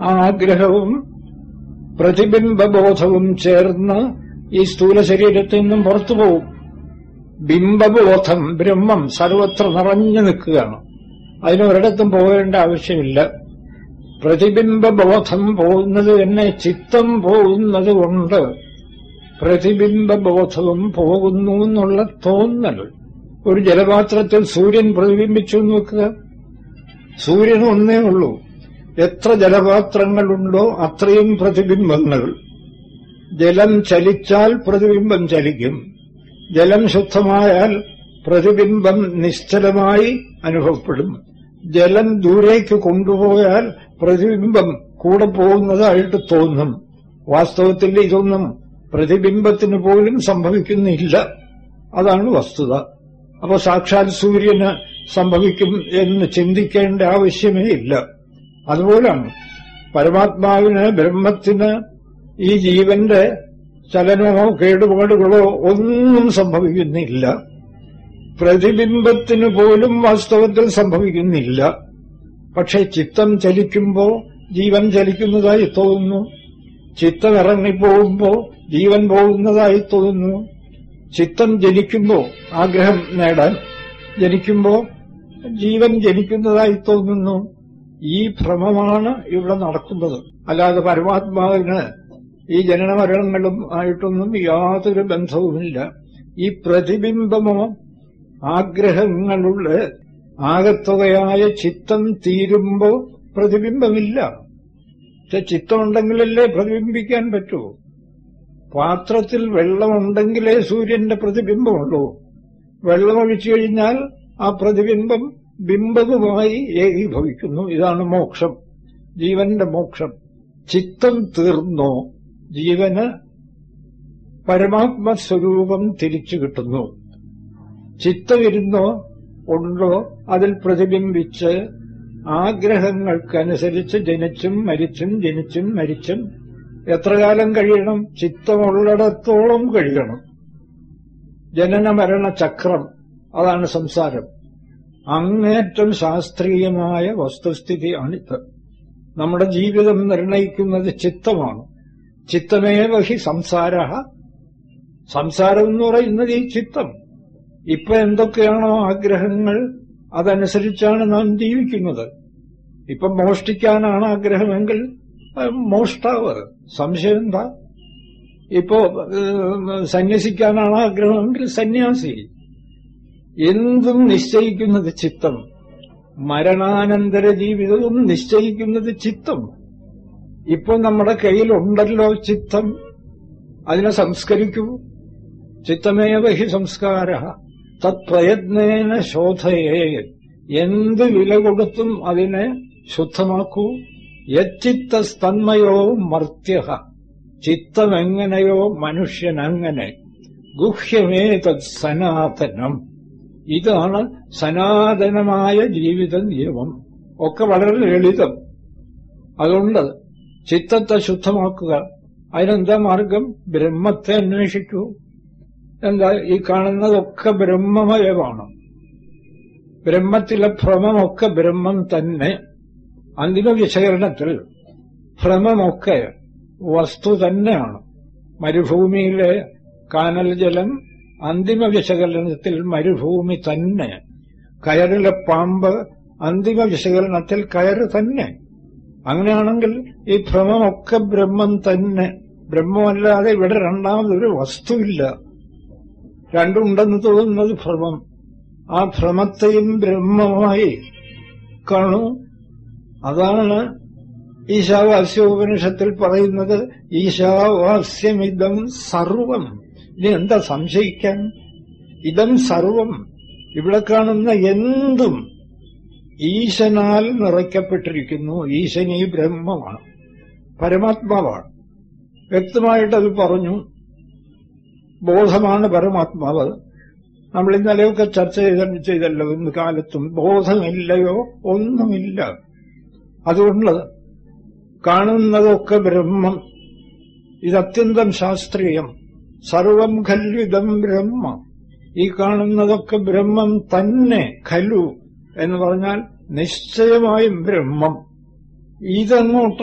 ആ ആഗ്രഹവും പ്രതിബിംബബോധവും ചേർന്ന് ഈ സ്ഥൂല ശരീരത്തിൽ നിന്നും പുറത്തു പോകും ബിംബബോധം ബ്രഹ്മം സർവത്ര നിറഞ്ഞു നിൽക്കുകയാണ് അതിനൊരിടത്തും പോകേണ്ട ആവശ്യമില്ല പ്രതിബിംബബോധം പോകുന്നത് തന്നെ ചിത്തം പോകുന്നത് കൊണ്ട് പ്രതിബിംബബോധവും പോകുന്നു എന്നുള്ള തോന്നൽ ഒരു ജലപാത്രത്തിൽ സൂര്യൻ പ്രതിബിംബിച്ചു എന്ന് വെക്കുക സൂര്യൻ ഒന്നേ ഉള്ളൂ എത്ര ജലപാത്രങ്ങളുണ്ടോ അത്രയും പ്രതിബിംബങ്ങൾ ജലം ചലിച്ചാൽ പ്രതിബിംബം ചലിക്കും ജലം ശുദ്ധമായാൽ പ്രതിബിംബം നിശ്ചലമായി അനുഭവപ്പെടും ജലം ദൂരേക്ക് കൊണ്ടുപോയാൽ പ്രതിബിംബം കൂടെ പോകുന്നതായിട്ട് തോന്നും വാസ്തവത്തിൽ ഇതൊന്നും പ്രതിബിംബത്തിന് പോലും സംഭവിക്കുന്നില്ല അതാണ് വസ്തുത അപ്പൊ സാക്ഷാൽ സൂര്യന് സംഭവിക്കും എന്ന് ചിന്തിക്കേണ്ട ആവശ്യമേ ഇല്ല അതുപോലാണ് പരമാത്മാവിന് ബ്രഹ്മത്തിന് ഈ ജീവന്റെ ചലനമോ കേടുപാടുകളോ ഒന്നും സംഭവിക്കുന്നില്ല പ്രതിബിംബത്തിന് പോലും വാസ്തവത്തിൽ സംഭവിക്കുന്നില്ല പക്ഷെ ചിത്തം ചലിക്കുമ്പോ ജീവൻ ചലിക്കുന്നതായി തോന്നുന്നു ചിത്തം ഇറങ്ങിപ്പോകുമ്പോ ജീവൻ പോകുന്നതായി തോന്നുന്നു ചിത്തം ജനിക്കുമ്പോ ആഗ്രഹം നേടാൻ ജനിക്കുമ്പോ ജീവൻ ജനിക്കുന്നതായി തോന്നുന്നു ഈ ഭ്രമമാണ് ഇവിടെ നടക്കുന്നത് അല്ലാതെ പരമാത്മാവിന് ഈ ജനനമരണങ്ങളും ആയിട്ടൊന്നും യാതൊരു ബന്ധവുമില്ല ഈ പ്രതിബിംബമോ ആഗ്രഹങ്ങളുടെ ആകത്തുകയായ ചിത്തം തീരുമ്പോ പ്രതിബിംബമില്ല പക്ഷെ ചിത്തമുണ്ടെങ്കിലല്ലേ പ്രതിബിംബിക്കാൻ പറ്റൂ പാത്രത്തിൽ വെള്ളമുണ്ടെങ്കിലേ സൂര്യന്റെ പ്രതിബിംബമുള്ളൂ വെള്ളമൊഴിച്ചു കഴിഞ്ഞാൽ ആ പ്രതിബിംബം ബിംബവുമായി ഏകീഭവിക്കുന്നു ഇതാണ് മോക്ഷം ജീവന്റെ മോക്ഷം ചിത്തം തീർന്നോ ജീവന് പരമാത്മസ്വരൂപം തിരിച്ചു കിട്ടുന്നു ചിത്തമിരുന്നോ ഉണ്ടോ അതിൽ പ്രതിബിംബിച്ച് ആഗ്രഹങ്ങൾക്കനുസരിച്ച് ജനിച്ചും മരിച്ചും ജനിച്ചും മരിച്ചും എത്ര കാലം കഴിയണം ചിത്തമുള്ളിടത്തോളം കഴിയണം ജനന മരണ ചക്രം അതാണ് സംസാരം അങ്ങേറ്റം ശാസ്ത്രീയമായ വസ്തുസ്ഥിതിയാണിത് നമ്മുടെ ജീവിതം നിർണയിക്കുന്നത് ചിത്തമാണ് ചിത്തമേവ ഹി സംസാര സംസാരം എന്ന് പറയുന്നത് ഈ ചിത്തം ഇപ്പൊ എന്തൊക്കെയാണോ ആഗ്രഹങ്ങൾ അതനുസരിച്ചാണ് നാം ജീവിക്കുന്നത് ഇപ്പൊ മോഷ്ടിക്കാനാണ് ആഗ്രഹമെങ്കിൽ അഹ് മോഷ്ടാവ് സംശയം എന്താ ഇപ്പോ ഏഹ്, സന്യസിക്കാനാണ് ആഗ്രഹമെങ്കിൽ സന്യാസി എന്തും നിശ്ചയിക്കുന്നത് ചിത്തം മരണാനന്തര ജീവിതവും നിശ്ചയിക്കുന്നത് ചിത്തം ഇപ്പൊ നമ്മുടെ കയ്യിലുണ്ടല്ലോ ചിത്തം അതിനെ സംസ്കരിക്കൂ ചിത്തമേവ ഹി സംസ്കാര തത്പ്രയത്നേന ശോധയേ എന്ത് വില കൊടുത്തും അതിനെ ശുദ്ധമാക്കൂ യച്ചിത്തസ്തന്മയോ മർത്യ ചിത്തമെങ്ങനെയോ മനുഷ്യനങ്ങനെ ഗുഹ്യമേ തത് സനാതനം ഇതാണ് സനാതനമായ ജീവിത നിയമം ഒക്കെ വളരെ ലളിതം അതുകൊണ്ട് ചിത്തത്തെ ശുദ്ധമാക്കുക അതിനെന്താ മാർഗം ബ്രഹ്മത്തെ അന്വേഷിക്കൂ എന്താ ഈ കാണുന്നതൊക്കെ ബ്രഹ്മമയമാണ് ബ്രഹ്മത്തിലെ ഭ്രമമൊക്കെ ബ്രഹ്മം തന്നെ അന്തിമ വിശകലനത്തിൽ ഭ്രമമൊക്കെ വസ്തു തന്നെയാണ് മരുഭൂമിയിലെ കാനൽ ജലം അന്തിമ വിശകലനത്തിൽ മരുഭൂമി തന്നെ കയറിലെ പാമ്പ് അന്തിമ വിശകലനത്തിൽ കയറ് തന്നെ അങ്ങനെയാണെങ്കിൽ ഈ ഭ്രമമൊക്കെ ബ്രഹ്മം തന്നെ ബ്രഹ്മമല്ലാതെ ഇവിടെ രണ്ടാമതൊരു വസ്തുവില്ല രണ്ടുണ്ടെന്ന് തോന്നുന്നത് ഭ്രമം ആ ഭ്രമത്തെയും ബ്രഹ്മമായി കാണൂ അതാണ് ഈശാവാസ്യോപനിഷത്തിൽ പറയുന്നത് ഈശാവാസ്യമിതം സർവം ഇനി എന്താ സംശയിക്കാൻ ഇതം സർവം ഇവിടെ കാണുന്ന എന്തും ഈശനാൽ നിറയ്ക്കപ്പെട്ടിരിക്കുന്നു ഈശൻ ഈ ബ്രഹ്മമാണ് പരമാത്മാവാണ് വ്യക്തമായിട്ടത് പറഞ്ഞു ബോധമാണ് പരമാത്മാവ് നമ്മൾ ഇന്നലെയൊക്കെ ചർച്ച ചെയ്ത ചെയ്തല്ലോ ഇന്ന് കാലത്തും ബോധമില്ലയോ ഒന്നുമില്ല അതുകൊണ്ട് കാണുന്നതൊക്കെ ബ്രഹ്മം ഇതത്യന്തം ശാസ്ത്രീയം സർവം ഖല്വിതം ബ്രഹ്മ ഈ കാണുന്നതൊക്കെ ബ്രഹ്മം തന്നെ ഖലു എന്ന് പറഞ്ഞാൽ നിശ്ചയമായും ബ്രഹ്മം ഇതങ്ങോട്ട്